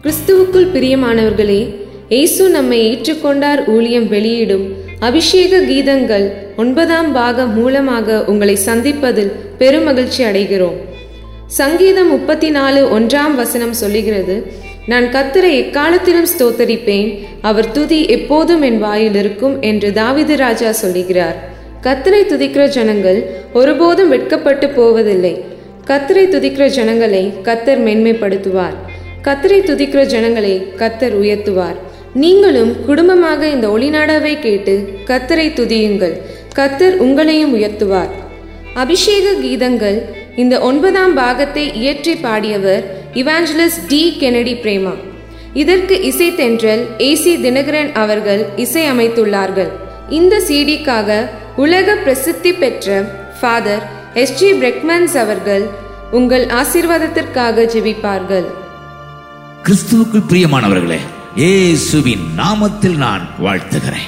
கிறிஸ்துவுக்குள் பிரியமானவர்களே இயேசு நம்மை ஏற்றுக்கொண்டார் ஊழியம் வெளியிடும் அபிஷேக கீதங்கள் ஒன்பதாம் பாகம் மூலமாக உங்களை சந்திப்பதில் பெருமகிழ்ச்சி அடைகிறோம் சங்கீதம் முப்பத்தி நாலு ஒன்றாம் வசனம் சொல்லுகிறது நான் கத்தரை எக்காலத்திலும் ஸ்தோத்தரிப்பேன் அவர் துதி எப்போதும் என் வாயில் இருக்கும் என்று தாவிது ராஜா சொல்லுகிறார் கத்தரை துதிக்கிற ஜனங்கள் ஒருபோதும் வெட்கப்பட்டு போவதில்லை கத்தரை துதிக்கிற ஜனங்களை கத்தர் மென்மைப்படுத்துவார் கத்தரை துதிக்கிற ஜனங்களை கத்தர் உயர்த்துவார் நீங்களும் குடும்பமாக இந்த ஒளிநாடாவை கேட்டு கத்தரை துதியுங்கள் கத்தர் உங்களையும் உயர்த்துவார் அபிஷேக கீதங்கள் இந்த ஒன்பதாம் பாகத்தை இயற்றி பாடியவர் இவாஞ்சலிஸ்ட் டி கெனடி பிரேமா இதற்கு இசை தென்றல் ஏசி தினகரன் அவர்கள் இசை அமைத்துள்ளார்கள் இந்த சிடிக்காக உலக பிரசித்தி பெற்ற ஃபாதர் எஸ் ஜி பிரெக்மன்ஸ் அவர்கள் உங்கள் ஆசீர்வாதத்திற்காக ஜெபிப்பார்கள் கிறிஸ்துவுக்குள் பிரியமானவர்களே இயேசுவின் நாமத்தில் நான் வாழ்த்துகிறேன்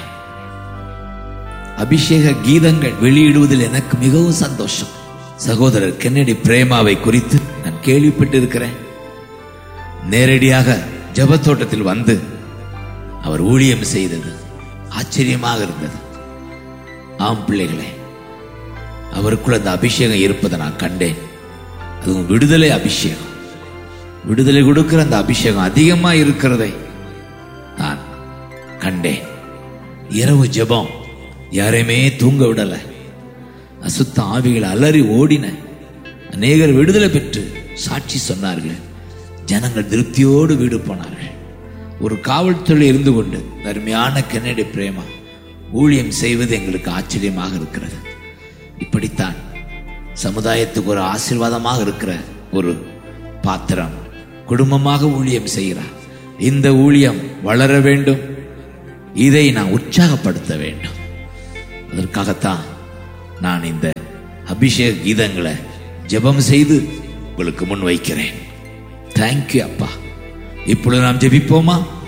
அபிஷேக கீதங்கள் வெளியிடுவதில் எனக்கு மிகவும் சந்தோஷம் சகோதரர் கென்னடி பிரேமாவை குறித்து நான் கேள்விப்பட்டிருக்கிறேன் நேரடியாக ஜபத்தோட்டத்தில் வந்து அவர் ஊழியம் செய்தது ஆச்சரியமாக இருந்தது ஆம் பிள்ளைகளே அவருக்குள் அந்த அபிஷேகம் இருப்பதை நான் கண்டேன் அதுவும் விடுதலை அபிஷேகம் விடுதலை கொடுக்கிற அந்த அபிஷேகம் அதிகமா இருக்கிறதை நான் கண்டேன் இரவு ஜெபம் யாரையுமே தூங்க விடல அசுத்த ஆவிகள் அலறி ஓடின அநேகர் விடுதலை பெற்று சாட்சி சொன்னார்கள் ஜனங்கள் திருப்தியோடு வீடு போனார்கள் ஒரு காவல்துறை இருந்து கொண்டு அருமையான கென்னடி பிரேமா ஊழியம் செய்வது எங்களுக்கு ஆச்சரியமாக இருக்கிறது இப்படித்தான் சமுதாயத்துக்கு ஒரு ஆசீர்வாதமாக இருக்கிற ஒரு பாத்திரம் குடும்பமாக ஊழியம் செய்கிறார் இந்த ஊழியம் வளர வேண்டும் இதை நான் உற்சாகப்படுத்த வேண்டும் அதற்காகத்தான் நான் இந்த அபிஷேக கீதங்களை ஜெபம் செய்து உங்களுக்கு முன் வைக்கிறேன் தேங்க்யூ அப்பா இப்பொழுது நாம் ஜெபிப்போமா